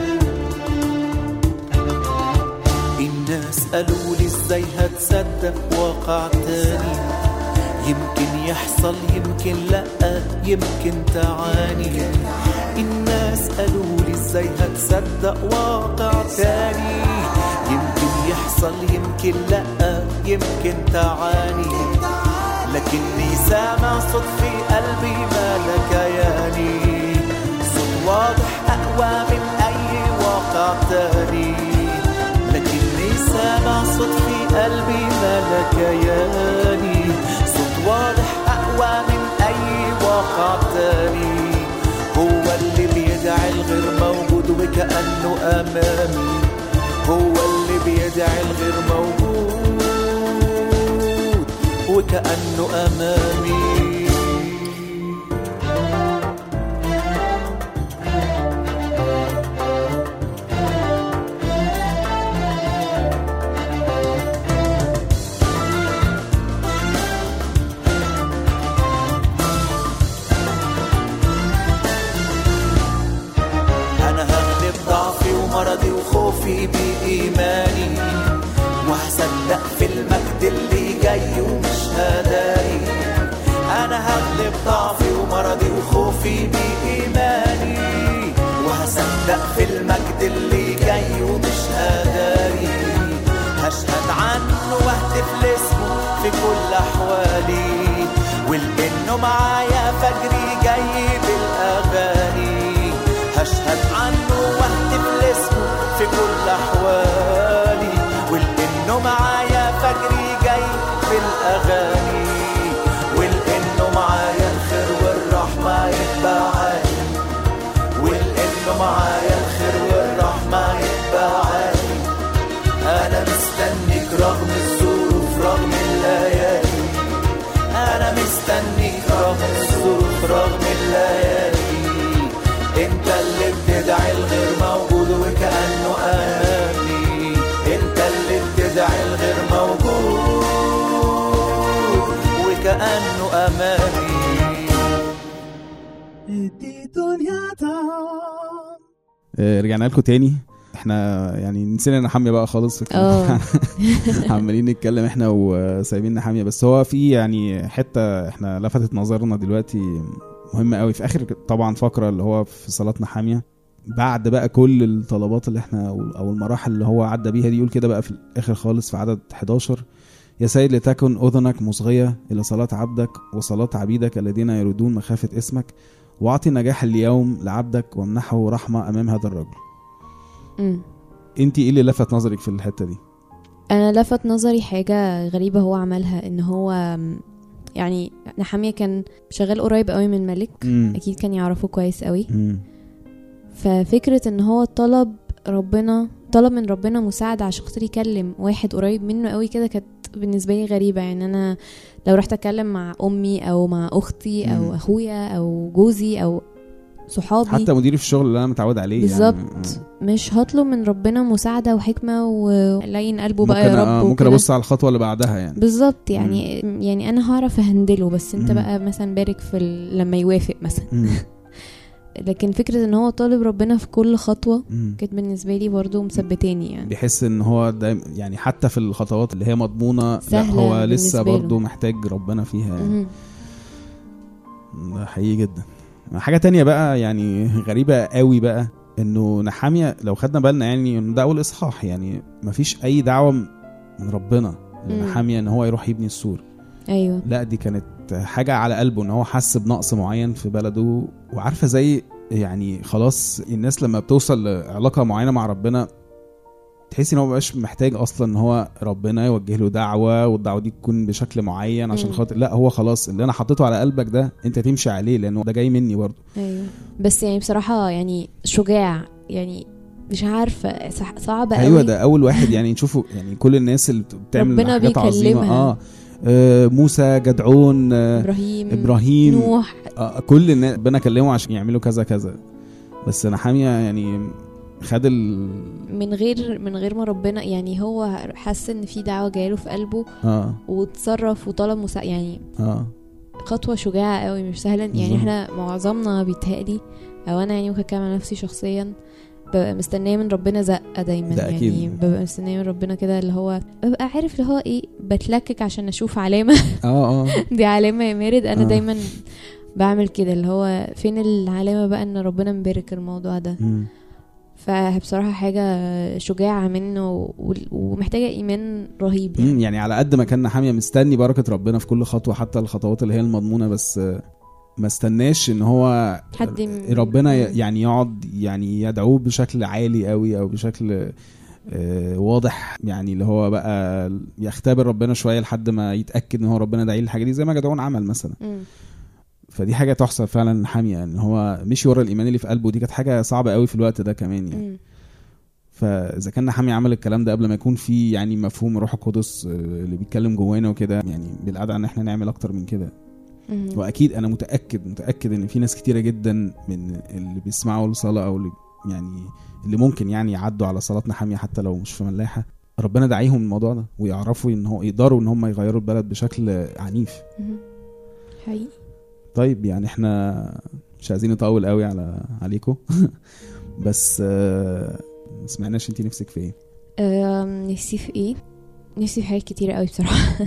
Speaker 2: الناس قالوا لي ازاي هتصدق واقع تاني يمكن يحصل يمكن لا يمكن تعاني الناس قالوا لي ازاي هتصدق واقع تاني يمكن يحصل يمكن لا يمكن تعاني لكني سامع صوت في قلبي مالك ياني صوت واضح اقوى من اي واقع تاني لكني سامع صوت في قلبي مالك ياني صوت واضح اقوى من اي واقع تاني هو اللي بيدعي الغير موجود وكأنه امامي هو اللي بيدعي الغير موجود وكأنه امامي وخوفي بإيماني وهصدق في المجد اللي جاي ومش هداري أنا هغلب ضعفي ومرضي وخوفي بإيماني وهصدق في المجد اللي جاي ومش هداري هشهد عنه واهتف لاسمه في كل أحوالي ولأنه معايا فجري جاي بالأغاني هشهد عنه واهتف لاسمه في كل أحوالي ولأنه معايا فجري جاي بالأغاني ولأنه معايا الخير والرحمة يتبعاني ولأنه معايا الخير والرحمة يتبعاني أنا مستنيك رغم الظروف رغم الليالي أنا مستنيك رغم الظروف رغم الليالي أنت اللي بتدعي الغير موجود وكأنه أمامي أنت اللي بتدعي الغير موجود وكأنه أمامي
Speaker 3: ادي دنيا طعم
Speaker 1: آه، رجعنا لكم تاني احنا يعني نسينا نحمي بقى خالص
Speaker 9: اه.
Speaker 1: عمالين نتكلم احنا وسايبين نحمية بس هو في يعني حته احنا لفتت نظرنا دلوقتي مهمه قوي في اخر طبعا فقره اللي هو في صلاه نحاميه بعد بقى كل الطلبات اللي احنا او المراحل اللي هو عدى بيها دي يقول كده بقى في الاخر خالص في عدد 11 يا سيد لتكن اذنك مصغيه الى صلاه عبدك وصلاه عبيدك الذين يريدون مخافه اسمك واعطي نجاح اليوم لعبدك وامنحه رحمه امام هذا الرجل
Speaker 9: مم.
Speaker 1: انت ايه اللي لفت نظرك في الحته دي
Speaker 9: انا لفت نظري حاجه غريبه هو عملها ان هو م، يعني نحامية كان شغال قريب قوي من ملك
Speaker 1: مم.
Speaker 9: اكيد كان يعرفه كويس قوي
Speaker 1: مم.
Speaker 9: ففكرة ان هو طلب ربنا طلب من ربنا مساعدة عشان خاطر يكلم واحد قريب منه قوي كده كانت بالنسبة لي غريبة يعني انا لو رحت اتكلم مع امي او مع اختي
Speaker 1: مم.
Speaker 9: او اخويا او جوزي او صحابي
Speaker 1: حتى مديري في الشغل اللي انا متعود عليه
Speaker 9: بالظبط
Speaker 1: يعني
Speaker 9: مش هطلب من ربنا مساعدة وحكمة ولين قلبه بقى
Speaker 1: ممكن
Speaker 9: يا رب
Speaker 1: آه، ممكن
Speaker 9: وكده.
Speaker 1: ابص على الخطوه اللي بعدها يعني
Speaker 9: بالظبط يعني يعني انا هعرف اهندله بس انت
Speaker 1: مم.
Speaker 9: بقى مثلا بارك في ال... لما يوافق مثلا
Speaker 1: مم.
Speaker 9: لكن فكرة ان هو طالب ربنا في كل خطوة
Speaker 1: مم.
Speaker 9: كانت بالنسبة لي برضو مثبتاني يعني
Speaker 1: بيحس ان هو دايما يعني حتى في الخطوات اللي هي مضمونه لا
Speaker 9: سهلة
Speaker 1: هو لسه
Speaker 9: بالنسبة له.
Speaker 1: برضه محتاج ربنا فيها يعني
Speaker 9: مهم.
Speaker 1: ده حقيقي جدا حاجه تانية بقى يعني غريبه قوي بقى انه نحاميه لو خدنا بالنا يعني انه ده اول اصحاح يعني مفيش اي دعوه من ربنا لنحاميه ان هو يروح يبني السور
Speaker 9: ايوه
Speaker 1: لا دي كانت حاجة على قلبه ان هو حس بنقص معين في بلده وعارفة زي يعني خلاص الناس لما بتوصل لعلاقة معينة مع ربنا تحس ان هو مبقاش محتاج اصلا ان هو ربنا يوجه له دعوة والدعوة دي تكون بشكل معين عشان
Speaker 9: مم.
Speaker 1: خاطر لا هو خلاص اللي انا حطيته على قلبك ده انت تمشي عليه لانه ده جاي مني برضه
Speaker 9: ايوه بس يعني بصراحة يعني شجاع يعني مش عارفة صح- صعبة قوي
Speaker 1: ايوه ده اول واحد يعني نشوفه يعني كل الناس اللي بتعمل
Speaker 9: ربنا
Speaker 1: حاجات عظيمة
Speaker 9: بيكلمها.
Speaker 1: اه آه، موسى جدعون آه،
Speaker 9: ابراهيم
Speaker 1: ابراهيم
Speaker 9: نوح
Speaker 1: آه، كل الناس ربنا كلمه عشان يعملوا كذا كذا بس نحامية يعني خد ال
Speaker 9: من غير من غير ما ربنا يعني هو حس ان في دعوة جايله في قلبه
Speaker 1: اه
Speaker 9: وتصرف وطلب مسا يعني
Speaker 1: اه
Speaker 9: خطوة شجاعة قوي مش سهلة يعني
Speaker 1: بالظبط.
Speaker 9: احنا معظمنا بيتهيألي او انا يعني ممكن اتكلم عن نفسي شخصيا ببقى مستنية من ربنا زقة دايما
Speaker 1: ده
Speaker 9: يعني
Speaker 1: أكيد.
Speaker 9: ببقى مستنية من ربنا كده اللي هو ببقى عارف اللي هو ايه بتلكك عشان اشوف علامة
Speaker 1: اه اه
Speaker 9: دي علامة يا مارد انا
Speaker 1: آه.
Speaker 9: دايما بعمل كده اللي هو فين العلامة بقى ان ربنا مبارك الموضوع ده
Speaker 1: مم.
Speaker 9: فبصراحة حاجة شجاعة منه و- ومحتاجة ايمان رهيب يعني
Speaker 1: مم، يعني على قد ما كان نحامية مستني بركة ربنا في كل خطوة حتى الخطوات اللي هي المضمونة بس آه، ما استناش ان هو
Speaker 9: حد م-
Speaker 1: ربنا ي- يعني يقعد يعني يدعوه بشكل عالي قوي او بشكل آه، واضح يعني اللي هو بقى يختبر ربنا شويه لحد ما يتاكد ان هو ربنا داعي للحاجه دي زي ما جدعون عمل مثلا
Speaker 9: مم.
Speaker 1: فدي حاجه تحسب فعلا حاميه ان هو مشي ورا الايمان اللي في قلبه دي كانت حاجه صعبه قوي في الوقت ده كمان يعني
Speaker 9: مم.
Speaker 1: فاذا كان حامي عمل الكلام ده قبل ما يكون في يعني مفهوم الروح القدس آه، اللي بيتكلم جوانا وكده يعني بالقعده ان احنا نعمل اكتر من كده
Speaker 9: مم.
Speaker 1: واكيد انا متاكد متاكد ان في ناس كتيره جدا من اللي بيسمعوا الصلاه او اللي يعني اللي ممكن يعني يعدوا على صلاه نحاميه حتى لو مش في ملاحه ربنا دعيهم الموضوع ده ويعرفوا ان هو يقدروا ان هم يغيروا البلد بشكل عنيف
Speaker 9: مم. حقيقي
Speaker 1: طيب يعني احنا مش عايزين نطول قوي على عليكم بس آه، ما سمعناش انت نفسك في ايه
Speaker 9: أم، نفسي في ايه نفسي في حاجات كتيرة قوي بصراحة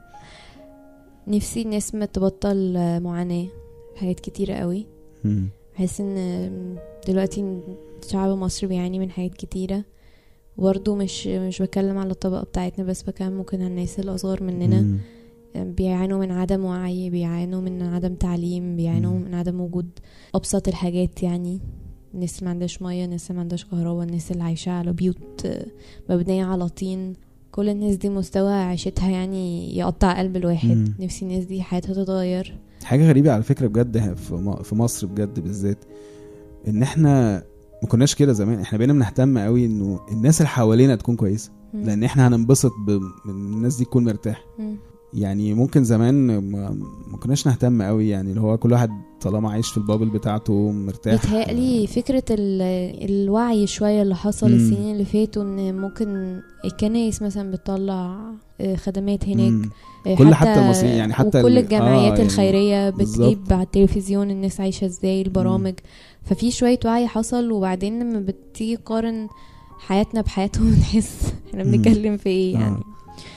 Speaker 9: نفسي الناس ما تبطل آه، معاناة في حاجات كتيرة قوي
Speaker 1: مم.
Speaker 9: بحس ان دلوقتي شعب مصر بيعاني من حاجات كتيرة برضه مش مش بتكلم على الطبقة بتاعتنا بس بتكلم ممكن على الناس الأصغر مننا
Speaker 1: مم.
Speaker 9: بيعانوا من عدم وعي بيعانوا من عدم تعليم بيعانوا
Speaker 1: مم.
Speaker 9: من عدم وجود أبسط الحاجات يعني الناس اللي ما عندهاش مية الناس اللي ما عندهاش كهرباء الناس اللي عايشة على بيوت آه، مبنية على طين كل الناس دي مستوى عيشتها يعني يقطع قلب الواحد
Speaker 1: مم.
Speaker 9: نفسي الناس دي حياتها تتغير
Speaker 1: حاجه غريبه على فكره بجد في م- في مصر بجد بالذات ان احنا ما كناش كده زمان احنا بقينا بنهتم قوي انه الناس اللي حوالينا تكون كويسه
Speaker 9: مم.
Speaker 1: لان احنا هننبسط ب- من الناس دي تكون مرتاح
Speaker 9: مم.
Speaker 1: يعني ممكن زمان ما, ما كناش نهتم قوي يعني اللي هو كل واحد طالما عايش في البابل بتاعته مرتاح
Speaker 9: بيتهيألي فكرة ال- الوعي شوية اللي حصل
Speaker 1: مم.
Speaker 9: السنين اللي فاتوا ان ممكن الكنايس مثلا بتطلع آه، خدمات هناك
Speaker 1: مم.
Speaker 9: آه،
Speaker 1: كل حتى المصريين يعني حتى
Speaker 9: وكل
Speaker 1: ال-
Speaker 9: الجمعيات
Speaker 1: آه، يعني
Speaker 9: الخيرية
Speaker 1: بالظبط.
Speaker 9: بتجيب على التلفزيون الناس عايشة ازاي البرامج ففي شوية وعي حصل وبعدين لما بتيجي تقارن حياتنا بحياتهم نحس احنا
Speaker 1: مم.
Speaker 9: بنتكلم في ايه يعني
Speaker 1: آه.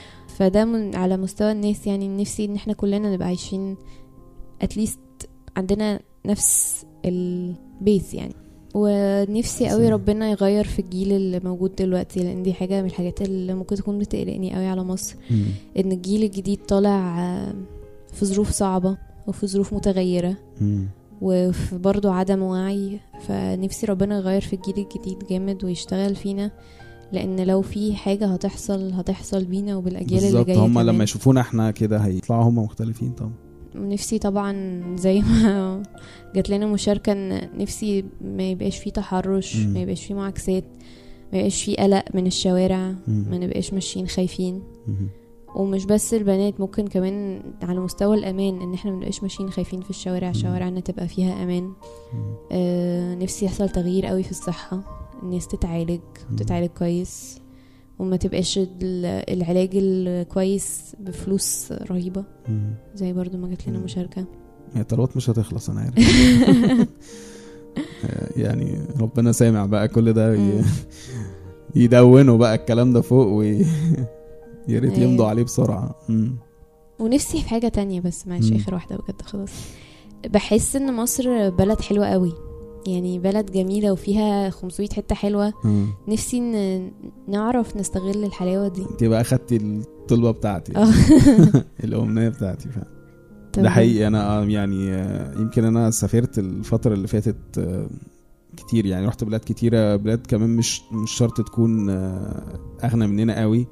Speaker 9: فده من على مستوى الناس يعني نفسي ان احنا كلنا نبقى عايشين اتليست عندنا نفس البيس يعني ونفسي قوي
Speaker 1: صحيح.
Speaker 9: ربنا يغير في الجيل اللي موجود دلوقتي لان دي حاجه من الحاجات اللي ممكن تكون بتقلقني قوي على مصر
Speaker 1: مم.
Speaker 9: ان الجيل الجديد طالع آه، في ظروف صعبه وفي ظروف متغيره
Speaker 1: مم.
Speaker 9: وفي برضه عدم وعي فنفسي ربنا يغير في الجيل الجديد جامد ويشتغل فينا لان لو في حاجه هتحصل هتحصل بينا وبالاجيال اللي
Speaker 1: بالظبط
Speaker 9: جايه
Speaker 1: هم
Speaker 9: كمان.
Speaker 1: لما يشوفونا احنا كده هيطلعوا هم مختلفين طبعا
Speaker 9: نفسي طبعا زي ما جات لنا مشاركة ان نفسي ما يبقاش فيه تحرش
Speaker 1: مم.
Speaker 9: ما يبقاش فيه معاكسات ما يبقاش فيه قلق من الشوارع
Speaker 1: مم.
Speaker 9: ما نبقاش ماشيين خايفين
Speaker 1: مم.
Speaker 9: ومش بس البنات ممكن كمان على مستوى الامان ان احنا ما نبقاش ماشيين خايفين في الشوارع شوارعنا تبقى فيها امان آه نفسي يحصل تغيير قوي في الصحة الناس تتعالج وتتعالج كويس وما تبقاش ال- العلاج الكويس بفلوس رهيبة
Speaker 1: مم.
Speaker 9: زي برضو ما جات لنا مشاركة
Speaker 1: هي الطلبات مش هتخلص انا عارف آه، يعني ربنا سامع بقى كل ده ي-
Speaker 9: مم.
Speaker 1: يدونوا بقى الكلام ده فوق وي يا ريت
Speaker 9: أيوة.
Speaker 1: يمضوا عليه بسرعه مم.
Speaker 9: ونفسي في حاجة تانية بس معلش
Speaker 1: مم.
Speaker 9: آخر واحدة بجد خلاص بحس إن مصر بلد حلوة قوي يعني بلد جميلة وفيها 500 حتة حلوة
Speaker 1: مم.
Speaker 9: نفسي إن نعرف نستغل الحلاوة دي
Speaker 1: انت بقى اخدتي الطلبه بتاعتي
Speaker 9: آه.
Speaker 1: الامنيه بتاعتي فعلا
Speaker 9: طب
Speaker 1: ده حقيقي انا آه، يعني آه، يمكن انا سافرت الفتره اللي فاتت آه، كتير يعني رحت بلاد كتيره بلاد كمان مش مش شرط تكون آه، اغنى مننا قوي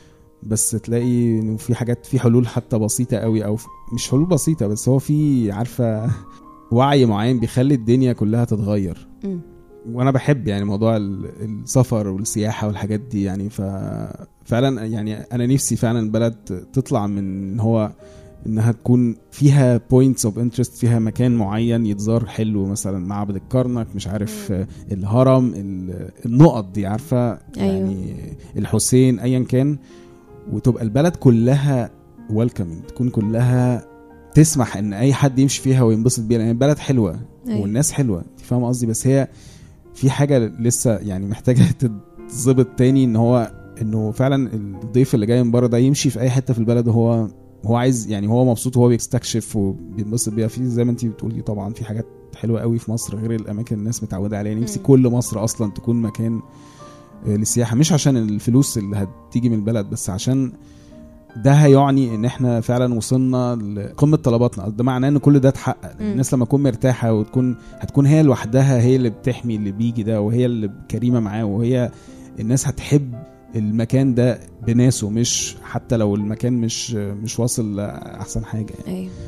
Speaker 1: بس تلاقي انه في حاجات في حلول حتى بسيطه قوي او في- مش حلول بسيطه بس هو في عارفه وعي معين بيخلي الدنيا كلها تتغير
Speaker 9: مم.
Speaker 1: وانا بحب يعني موضوع ال- السفر والسياحه والحاجات دي يعني ففعلا يعني انا نفسي فعلا بلد تطلع من إن هو انها تكون فيها بوينتس اوف انترست فيها مكان معين يتزار حلو مثلا معبد الكرنك مش عارف آه، الهرم ال- النقط دي عارفه يعني الحسين ايا كان وتبقى البلد كلها ويلكمينج تكون كلها تسمح ان اي حد يمشي فيها وينبسط بيها لان البلد حلوه
Speaker 9: أيوة.
Speaker 1: والناس حلوه انت فاهم قصدي بس هي في حاجه لسه يعني محتاجه تتظبط تاني ان هو انه فعلا الضيف اللي جاي من بره ده يمشي في اي حته في البلد وهو هو عايز يعني هو مبسوط وهو بيستكشف وبينبسط بيها في زي ما انت بتقولي طبعا في حاجات حلوه قوي في مصر غير الاماكن الناس متعوده عليها نفسي
Speaker 9: مم.
Speaker 1: كل مصر اصلا تكون مكان آه، للسياحه مش عشان الفلوس اللي هتيجي من البلد بس عشان ده هيعني ان احنا فعلا وصلنا لقمه طلباتنا ده معناه ان كل ده اتحقق
Speaker 9: مم.
Speaker 1: الناس لما تكون مرتاحه وتكون هتكون هي لوحدها هي اللي بتحمي اللي بيجي ده وهي اللي كريمه معاه وهي الناس هتحب المكان ده بناسه مش حتى لو المكان مش مش واصل لاحسن حاجه يعني.
Speaker 9: أيوة.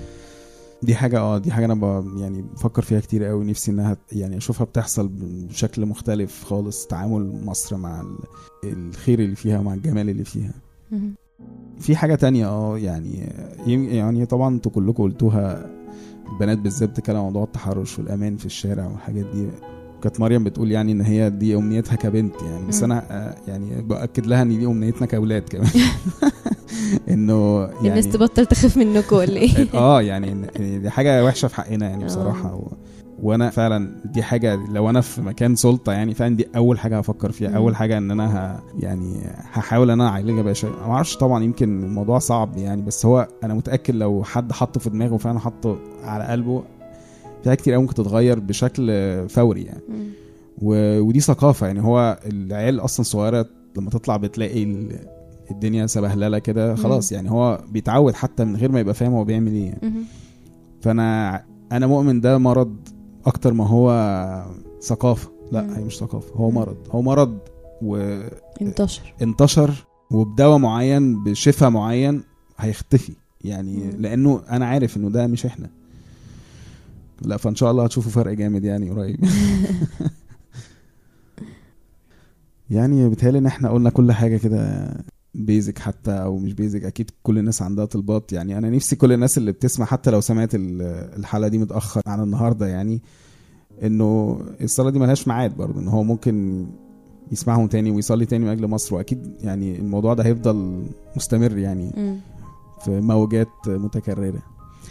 Speaker 1: دي حاجه اه دي حاجه انا ب يعني بفكر فيها كتير قوي نفسي انها يعني اشوفها بتحصل بشكل مختلف خالص تعامل مصر مع ال- الخير اللي فيها ومع الجمال اللي فيها
Speaker 9: مهم.
Speaker 1: في حاجة تانية اه يعني يم- يعني طبعا انتوا كلكم قلتوها البنات بالذات بتتكلم عن موضوع التحرش والأمان في الشارع والحاجات دي كانت مريم بتقول يعني ان هي دي امنيتها كبنت يعني بس
Speaker 9: مم.
Speaker 1: انا آه، يعني باكد لها ان دي امنيتنا كاولاد كمان انه يعني
Speaker 9: الناس تبطل تخاف منكم ولا ايه
Speaker 1: اه يعني إن- دي حاجه وحشه في حقنا يعني
Speaker 9: آه.
Speaker 1: بصراحه و... وانا فعلا دي حاجه لو انا في مكان سلطه يعني فعلا دي اول حاجه هفكر فيها
Speaker 9: مم.
Speaker 1: اول حاجه ان انا ه يعني هحاول ان انا اعالجها بقى شيء ما اعرفش طبعا يمكن الموضوع صعب يعني بس هو انا متاكد لو حد حطه في دماغه فعلا حطه على قلبه في حاجات كتير قوي ممكن تتغير بشكل فوري يعني
Speaker 9: مم.
Speaker 1: و... ودي ثقافه يعني هو العيال اصلا صغيره لما تطلع بتلاقي ال... الدنيا سبهلله كده خلاص يعني هو بيتعود حتى من غير ما يبقى فاهم هو بيعمل ايه يعني.
Speaker 9: مهم.
Speaker 1: فانا انا مؤمن ده مرض اكتر ما هو ثقافه لا
Speaker 9: مم.
Speaker 1: هي مش ثقافه هو
Speaker 9: مم.
Speaker 1: مرض هو مرض وانتشر
Speaker 9: انتشر
Speaker 1: وبدواء معين بشفاء معين هيختفي يعني
Speaker 9: مم.
Speaker 1: لانه انا عارف انه ده مش احنا لا فان شاء الله هتشوفوا فرق جامد يعني قريب يعني بيتهيألي ان احنا قلنا كل حاجه كده بيزك حتى او مش بيزك اكيد كل الناس عندها طلبات يعني انا نفسي كل الناس اللي بتسمع حتى لو سمعت ال- الحلقه دي متاخر عن النهارده يعني انه الصلاه دي ملهاش ميعاد برضه ان هو ممكن يسمعهم تاني ويصلي تاني من اجل مصر واكيد يعني الموضوع ده هيفضل مستمر يعني
Speaker 9: مم.
Speaker 1: في موجات متكرره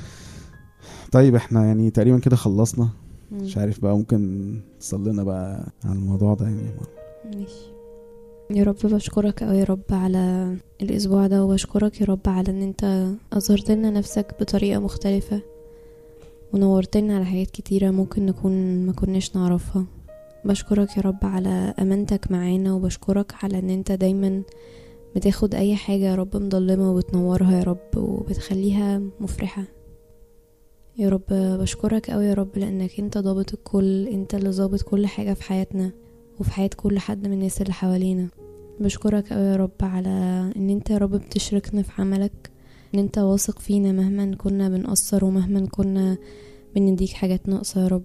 Speaker 1: طيب احنا يعني تقريبا كده خلصنا
Speaker 9: مم.
Speaker 1: مش عارف بقى ممكن تصلينا بقى على الموضوع ده يعني
Speaker 9: ماشي يا رب بشكرك أوي يا رب على الأسبوع ده وبشكرك يا رب على إن أنت أظهرت لنا نفسك بطريقة مختلفة ونورت لنا على حاجات كتيرة ممكن نكون ما كناش نعرفها بشكرك يا رب على أمانتك معانا وبشكرك على إن أنت دايما بتاخد أي حاجة يا رب مضلمة وبتنورها يا رب وبتخليها مفرحة يا رب بشكرك أوي يا رب لأنك أنت ضابط الكل أنت اللي ضابط كل حاجة في حياتنا وفي حياة كل حد من الناس اللي حوالينا بشكرك أوي يا رب على ان انت يا رب بتشركنا في عملك ان انت واثق فينا مهما كنا بنقصر ومهما كنا بنديك حاجات ناقصة يا رب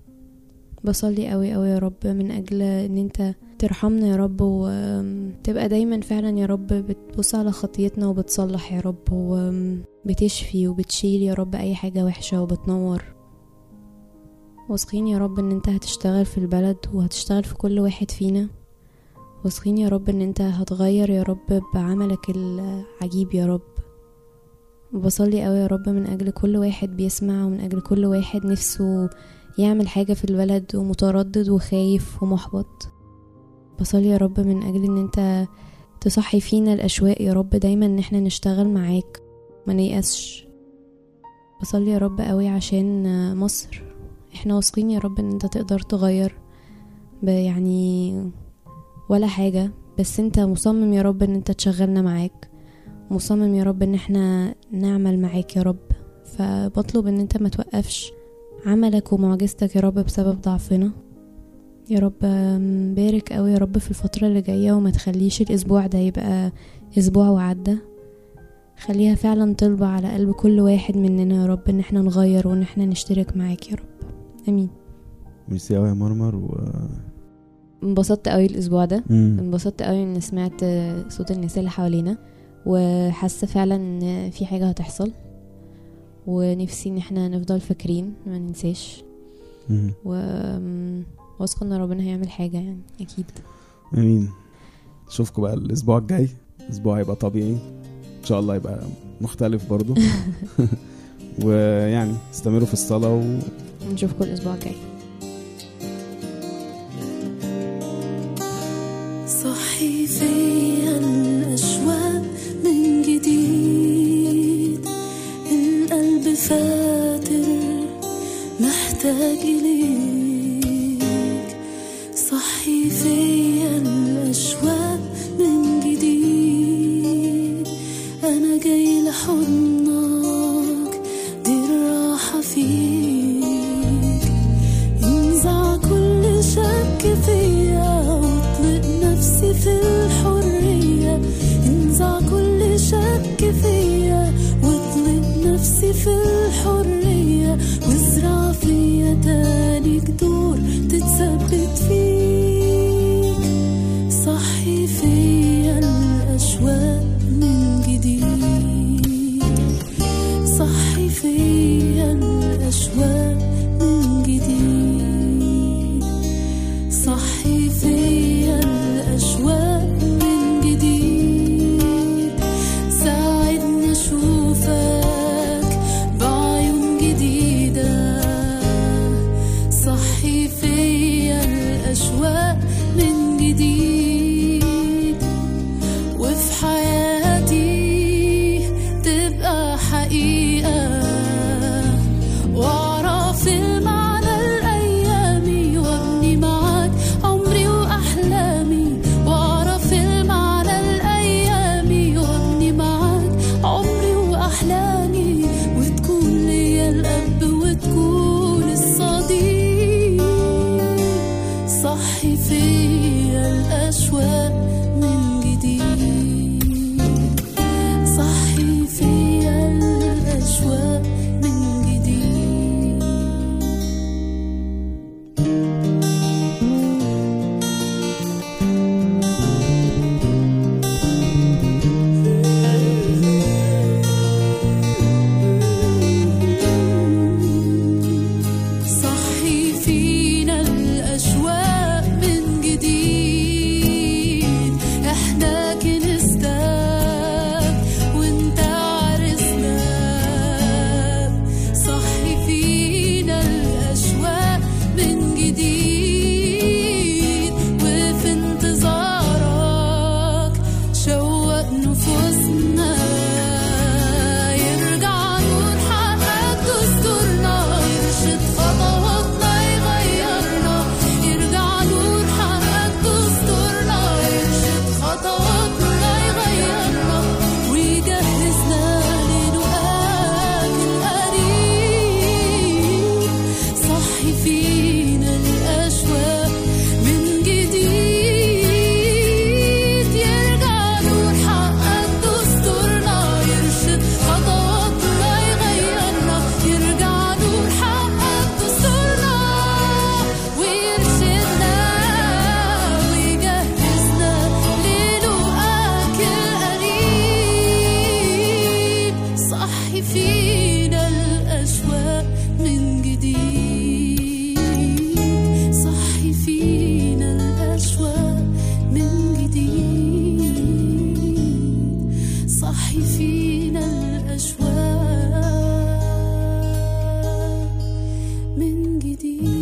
Speaker 9: بصلي أوي أوي يا رب من أجل ان انت ترحمنا يا رب وتبقى دايما فعلا يا رب بتبص على خطيتنا وبتصلح يا رب وبتشفي وبتشيل يا رب أي حاجة وحشة وبتنور واثقين يا رب ان انت هتشتغل في البلد وهتشتغل في كل واحد فينا واثقين يا رب ان انت هتغير يا رب بعملك العجيب يا رب وبصلي قوي يا رب من اجل كل واحد بيسمع ومن اجل كل واحد نفسه يعمل حاجة في البلد ومتردد وخايف ومحبط بصلي يا رب من اجل ان انت تصحي فينا الاشواق يا رب دايما ان احنا نشتغل معاك ما نيأسش بصلي يا رب قوي عشان مصر احنا واثقين يا رب ان انت تقدر تغير ب- يعني ولا حاجة بس انت مصمم يا رب ان انت تشغلنا معاك مصمم يا رب ان احنا نعمل معاك يا رب فبطلب ان انت ما توقفش عملك ومعجزتك يا رب بسبب ضعفنا يا رب آم، بارك قوي يا رب في الفترة اللي جاية وما تخليش الاسبوع ده يبقى اسبوع وعدى خليها فعلا طلبة على قلب كل واحد مننا يا رب ان احنا نغير وان احنا نشترك معاك يا رب امين
Speaker 1: ميرسي قوي يا مرمر و
Speaker 9: انبسطت قوي الاسبوع ده
Speaker 1: مم.
Speaker 9: انبسطت قوي ان سمعت صوت الناس اللي حوالينا وحاسه فعلا ان في حاجه هتحصل ونفسي ان احنا نفضل فاكرين ما ننساش
Speaker 1: مم.
Speaker 9: و واثقه ان ربنا هيعمل حاجه يعني اكيد
Speaker 1: امين اشوفكم بقى الاسبوع الجاي اسبوع هيبقى طبيعي ان شاء الله يبقى مختلف برضو ويعني استمروا في الصلاه و...
Speaker 9: نشوفكم الاسبوع الجاي
Speaker 10: صحي فيا الأشواق من جديد القلب فاتر محتاج إليك صحي فيا الأشواق من جديد أنا جاي لحضنك دي الراحة فيك انزع كل شك فيا واطلق نفسي في الحرية انزع كل شك فيا واطلق نفسي في الحرية وازرع فيا تاني جذور تتثبت فيك صحي فيا الأشواق من جديد صحي فيا الأشواق من جديد صحي فيا الأشواق من جديد ساعدني أشوفك بعيون جديدة صحي فيا الأشواق من جديد صحي فيا الأشواق من جديد صحي فينا الأشواق من جديد احنا كنستك وانت عرسناك صحي فينا الأشواق من جديد وفي انتظارك شوق نفوسنا يرجع نور حقك دستورنا يرشد خطواتنا يغيرنا يرجع نور حقك دستورنا يرشد خطواتنا يغيرنا ويجهزنا للقاك القريب صحي فينا الأشواق من جديد يرجع نور حقك دستورنا يرشد خطواتنا يغيرنا يرجع نور حقك دستورنا ويرشدنا ويجهزنا للقاك القريب صحي فينا الأشواق من جديد صحي فينا الأشواق من جديد صحي فينا الأشواق من جديد